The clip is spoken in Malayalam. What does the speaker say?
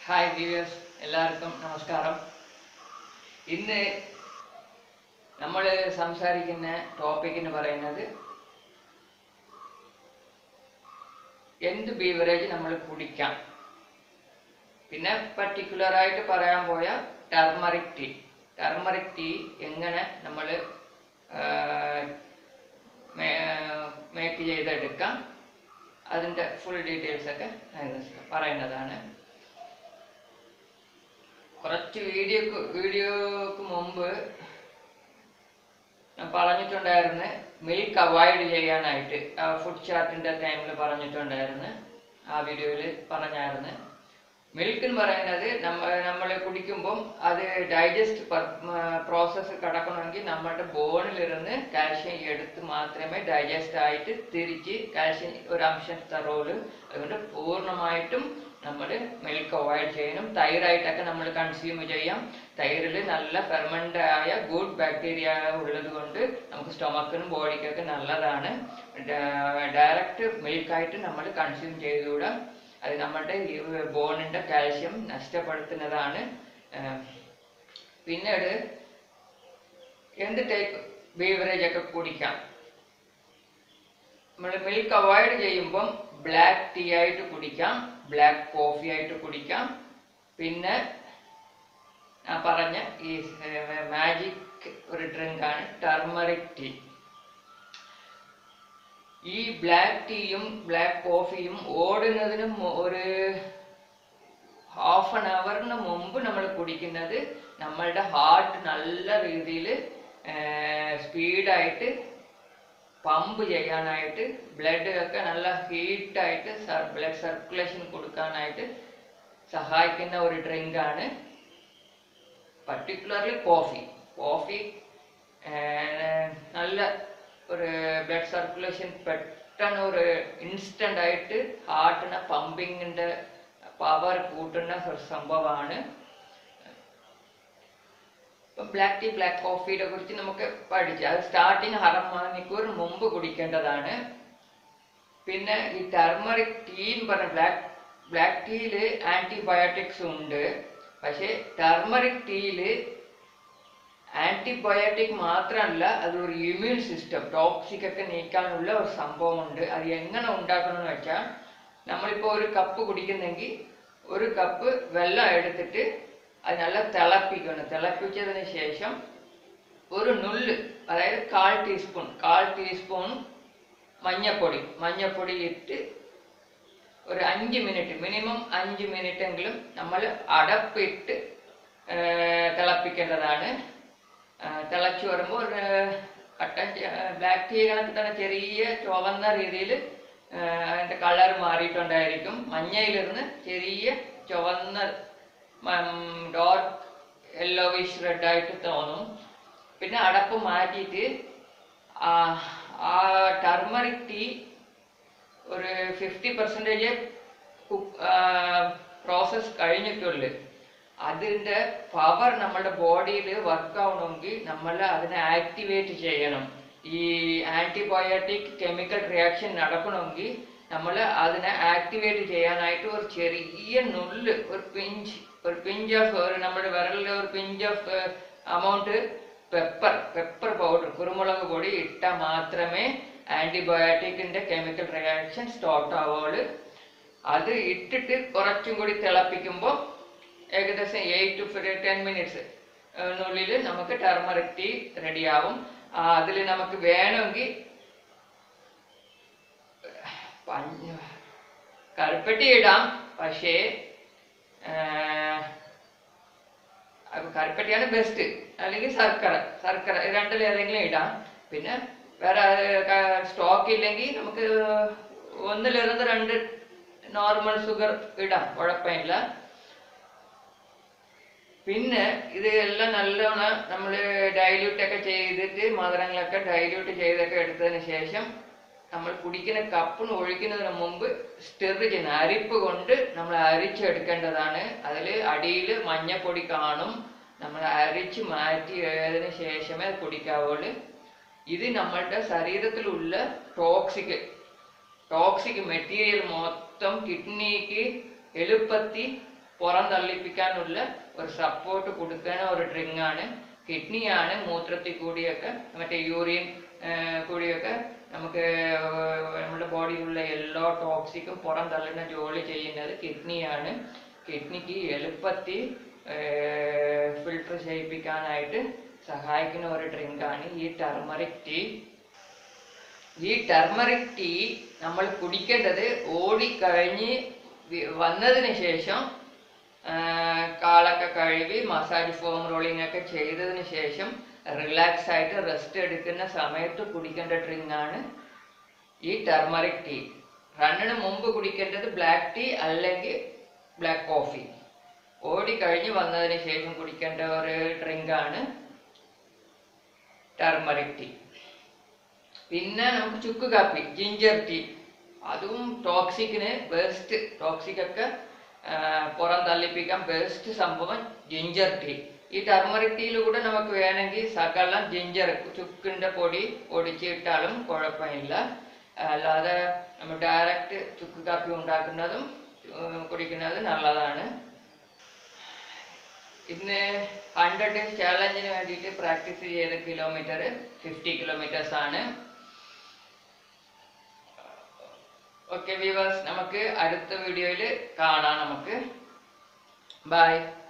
ഹായ് വ്യൂവേഴ്സ് എല്ലാവർക്കും നമസ്കാരം ഇന്ന് നമ്മൾ സംസാരിക്കുന്ന ടോപ്പിക് എന്ന് പറയുന്നത് എന്ത് ബീവറേജ് നമ്മൾ കുടിക്കാം പിന്നെ പർട്ടിക്കുലർ ആയിട്ട് പറയാൻ പോയ ടർമറിക് ടീ ടർമറിക് ടീ എങ്ങനെ നമ്മൾ മേക്ക് ചെയ്തെടുക്കാം അതിൻ്റെ ഫുൾ ഡീറ്റെയിൽസ് ഒക്കെ അതിന് പറയുന്നതാണ് കുറച്ച് വീഡിയോക്ക് വീഡിയോക്ക് മുമ്പ് ഞാൻ പറഞ്ഞിട്ടുണ്ടായിരുന്നു മിൽക്ക് അവോയ്ഡ് ചെയ്യാനായിട്ട് ആ ഫുഡ് ചാർട്ടിൻ്റെ ടൈമിൽ പറഞ്ഞിട്ടുണ്ടായിരുന്നു ആ വീഡിയോയിൽ പറഞ്ഞായിരുന്നു മിൽക്ക് എന്ന് പറയുന്നത് നമ്മ നമ്മൾ കുടിക്കുമ്പം അത് ഡൈജസ്റ്റ് പ്രോസസ്സ് കടക്കണമെങ്കിൽ നമ്മുടെ ബോണിലിരുന്ന് കാൽഷ്യം എടുത്ത് മാത്രമേ ഡൈജസ്റ്റ് ആയിട്ട് തിരിച്ച് കാൽഷ്യം ഒരു അംശം തറോള് അതുകൊണ്ട് പൂർണ്ണമായിട്ടും നമ്മൾ മിൽക്ക് അവോയ്ഡ് ചെയ്യണം തൈറായിട്ടൊക്കെ നമ്മൾ കൺസ്യൂം ചെയ്യാം തൈരിൽ നല്ല ഫെർമെൻ്റ് ആയ ഗുഡ് ബാക്ടീരിയ ഉള്ളത് കൊണ്ട് നമുക്ക് സ്റ്റൊമക്കിനും ബോഡിക്കൊക്കെ നല്ലതാണ് ഡയറക്റ്റ് മിൽക്കായിട്ട് നമ്മൾ കൺസ്യൂം ചെയ്തുകൂടാ അത് നമ്മുടെ ബോണിൻ്റെ കാൽഷ്യം നഷ്ടപ്പെടുത്തുന്നതാണ് പിന്നീട് എന്ത് ടൈപ്പ് ബീവറേജ് ഒക്കെ കുടിക്കാം നമ്മൾ മിൽക്ക് അവോയ്ഡ് ചെയ്യുമ്പം ബ്ലാക്ക് ടീ ആയിട്ട് കുടിക്കാം ബ്ലാക്ക് കോഫി ആയിട്ട് കുടിക്കാം പിന്നെ ഞാൻ പറഞ്ഞ ഈ മാജിക് ഒരു ഡ്രിങ്കാണ് ടർമറിക് ടീ ഈ ബ്ലാക്ക് ടീയും ബ്ലാക്ക് കോഫിയും ഓടുന്നതിന് ഒരു ഹാഫ് ആൻ അവറിന് മുമ്പ് നമ്മൾ കുടിക്കുന്നത് നമ്മളുടെ ഹാർട്ട് നല്ല രീതിയിൽ സ്പീഡായിട്ട് പമ്പ് ചെയ്യാനായിട്ട് ബ്ലഡ് ഒക്കെ നല്ല ഹീറ്റായിട്ട് ബ്ലഡ് സർക്കുലേഷൻ കൊടുക്കാനായിട്ട് സഹായിക്കുന്ന ഒരു ഡ്രിങ്കാണ് പർട്ടിക്കുലർലി കോഫി കോഫി നല്ല ഒരു ബ്ലഡ് സർക്കുലേഷൻ പെട്ടെന്ന് ഒരു ഇൻസ്റ്റന്റ് ആയിട്ട് ഹാർട്ടിന് പമ്പിങ്ങിന്റെ പവർ കൂട്ടുന്ന ഒരു സംഭവമാണ് ബ്ലാക്ക് ടീ ബ്ലാക്ക് കോഫിയെ കുറിച്ച് നമുക്ക് പഠിച്ചു അത് സ്റ്റാർട്ടിങ് അരമണിക്കൂർ മുമ്പ് കുടിക്കേണ്ടതാണ് പിന്നെ ഈ ടർമറിക് ടീ എന്ന് പറഞ്ഞ ബ്ലാക്ക് ബ്ലാക്ക് ടീയിൽ ആന്റിബയോട്ടിക്സ് ഉണ്ട് പക്ഷേ ടർമറിക് ടീയിൽ ആന്റിബയോട്ടിക് മാത്രമല്ല അത് ഒരു ഇമ്മ്യൂൺ സിസ്റ്റം ടോക്സിക് ഒക്കെ നീക്കാനുള്ള ഒരു സംഭവമുണ്ട് അത് എങ്ങനെ ഉണ്ടാക്കണമെന്ന് വെച്ചാൽ നമ്മളിപ്പോൾ ഒരു കപ്പ് കുടിക്കുന്നെങ്കിൽ ഒരു കപ്പ് വെള്ളം എടുത്തിട്ട് അത് നല്ല തിളപ്പിക്കണം തിളപ്പിച്ചതിന് ശേഷം ഒരു നുള്ള് അതായത് കാൽ ടീസ്പൂൺ കാൽ ടീസ്പൂൺ മഞ്ഞപ്പൊടി മഞ്ഞപ്പൊടി ഇട്ട് ഒരു അഞ്ച് മിനിറ്റ് മിനിമം അഞ്ച് മിനിറ്റ് എങ്കിലും നമ്മൾ അടപ്പിട്ട് തിളപ്പിക്കേണ്ടതാണ് തിളച്ച് വരുമ്പോൾ ഒരു കട്ടൻ ബ്ലാക്ക് ടീ കണക്ക് തന്നെ ചെറിയ ചുവന്ന രീതിയിൽ അതിൻ്റെ കളർ മാറിയിട്ടുണ്ടായിരിക്കും മഞ്ഞയിലിരുന്ന് ചെറിയ ചുവന്ന ഡാർക്ക് യെല്ലോവിഷ് റെഡ് ആയിട്ട് തോന്നും പിന്നെ അടപ്പ് മാറ്റിയിട്ട് ആ ടർമറിക് ടീ ഒരു ഫിഫ്റ്റി പെർസെൻറ്റേജ് പ്രോസസ് കഴിഞ്ഞിട്ടുള്ളു അതിൻ്റെ പവർ നമ്മുടെ ബോഡിയിൽ വർക്ക് ആവണമെങ്കിൽ നമ്മൾ അതിനെ ആക്ടിവേറ്റ് ചെയ്യണം ഈ ആൻറ്റിബയോട്ടിക് കെമിക്കൽ റിയാക്ഷൻ നടക്കണമെങ്കിൽ നമ്മൾ അതിനെ ആക്ടിവേറ്റ് ചെയ്യാനായിട്ട് ഒരു ചെറിയ നുള്ള് ഒരു പിഞ്ച് ഒരു പിഞ്ച് ഓഫ് ഒരു നമ്മുടെ വിരലിൽ ഒരു pinch of amount pepper pepper powder കുരുമുളക് പൊടി ഇട്ടാൽ മാത്രമേ ആൻറ്റിബയോട്ടിക്കിൻ്റെ കെമിക്കൽ റിയാക്ഷൻ സ്റ്റാർട്ട് ആവുള്ളൂ അത് ഇട്ടിട്ട് കുറച്ചും കൂടി തിളപ്പിക്കുമ്പോൾ ഏകദേശം എയ്റ്റ് ടു ടെൻ മിനിറ്റ്സ് നുള്ളിൽ നമുക്ക് ടർമറിക് ടീ റെഡിയാവും അതിൽ നമുക്ക് വേണമെങ്കിൽ കറുപ്പട്ടി ഇടാം പക്ഷേ കറുപ്പട്ടിയാണ് ബെസ്റ്റ് അല്ലെങ്കിൽ ശർക്കര ശർക്കര രണ്ടിൽ ഏതെങ്കിലും ഇടാം പിന്നെ വേറെ സ്റ്റോക്ക് ഇല്ലെങ്കിൽ നമുക്ക് ഒന്നിലിരുന്ന് രണ്ട് നോർമൽ ഷുഗർ ഇടാം കുഴപ്പമില്ല പിന്നെ ഇത് എല്ലാം നല്ലോണം നമ്മൾ ഡൈല്യൂട്ട് ഒക്കെ ചെയ്തിട്ട് മധുരങ്ങളൊക്കെ ഡൈല്യൂട്ട് ചെയ്തൊക്കെ എടുത്തതിന് ശേഷം നമ്മൾ കുടിക്കുന്ന കപ്പിന് ഒഴിക്കുന്നതിന് മുമ്പ് സ്റ്റിർ ചെയ്യുന്ന അരിപ്പ് കൊണ്ട് നമ്മൾ അരിച്ചെടുക്കേണ്ടതാണ് അതിൽ അടിയിൽ മഞ്ഞപ്പൊടി കാണും നമ്മൾ അരിച്ച് മാറ്റിയതിന് ശേഷമേ അത് കുടിക്കാവുള്ളൂ ഇത് നമ്മളുടെ ശരീരത്തിലുള്ള ടോക്സിക് ടോക്സിക് മെറ്റീരിയൽ മൊത്തം കിഡ്നിക്ക് എളുപ്പത്തിൽ പുറം തള്ളിപ്പിക്കാനുള്ള ഒരു സപ്പോർട്ട് കൊടുക്കുന്ന ഒരു ഡ്രിങ്ക് ആണ് കിഡ്നിയാണ് മൂത്രത്തിൽ കൂടിയൊക്കെ മറ്റേ യൂറിൻ കൂടിയൊക്കെ നമുക്ക് നമ്മുടെ ബോഡിയിലുള്ള എല്ലാ ടോക്സിക്കും പുറം തള്ളുന്ന ജോലി ചെയ്യുന്നത് കിഡ്നിയാണ് കിഡ്നിക്ക് എളുപ്പത്തിൽ ഫിൽട്ടർ ചെയ്യിപ്പിക്കാനായിട്ട് സഹായിക്കുന്ന ഒരു ഡ്രിങ്കാണ് ഈ ടർമറിക് ടീ ഈ ടർമറിക് ടീ നമ്മൾ കുടിക്കേണ്ടത് ഓടിക്കഴിഞ്ഞ് വി- വന്നതിന് ശേഷം ആ, കാലൊക്കെ കഴുകി മസാജ് ഫോം റോളിംഗ് ഒക്കെ ചെയ്തതിന് ശേഷം റിലാക്സ് ആയിട്ട് റെസ്റ്റ് എടുക്കുന്ന സമയത്ത് കുടിക്കേണ്ട ഡ്രിങ്ക് ആണ് ഈ ടർമറിക് ടീ റണ്ണിന് മുമ്പ് കുടിക്കേണ്ടത് ബ്ലാക്ക് ടീ അല്ലെങ്കിൽ ബ്ലാക്ക് കോഫി ഓടിക്കഴിഞ്ഞ് വന്നതിന് ശേഷം കുടിക്കേണ്ട ഒരു ഡ്രിങ്ക് ആണ് ടർമറിക് ടീ പിന്നെ നമുക്ക് ചുക്ക് കാപ്പി ജിഞ്ചർ ടീ അതും ടോക്സിക്കിന് ബെസ്റ്റ് ടോക്സിക് ഒക്കെ ആ, പുറം തള്ളിപ്പിക്കാൻ ബെസ്റ്റ് സംഭവം ജിഞ്ചർ ടീ ഈ ടർമറിക് ടീയിലൂടെ നമുക്ക് വേണമെങ്കിൽ സകലം ജിഞ്ചർ ചുക്കിൻ്റെ പൊടി പൊടിച്ചിട്ടാലും കുഴപ്പമില്ല അല്ലാതെ നമ്മൾ ഡയറക്റ്റ് ചുക്ക് കാപ്പി ഉണ്ടാക്കുന്നതും ഉം, കുടിക്കുന്നത് നല്ലതാണ് ഇന്ന് ഹൺഡ്രഡ് ഡേയ്സ് ചാലഞ്ചിന് വേണ്ടിയിട്ട് പ്രാക്ടീസ് ചെയ്ത കിലോമീറ്റർ ഫിഫ്റ്റി കിലോമീറ്റേഴ്സ് ആണ് ഓക്കെ വ്യൂവേഴ്സ് നമുക്ക് അടുത്ത വീഡിയോയിൽ കാണാം നമുക്ക് ബൈ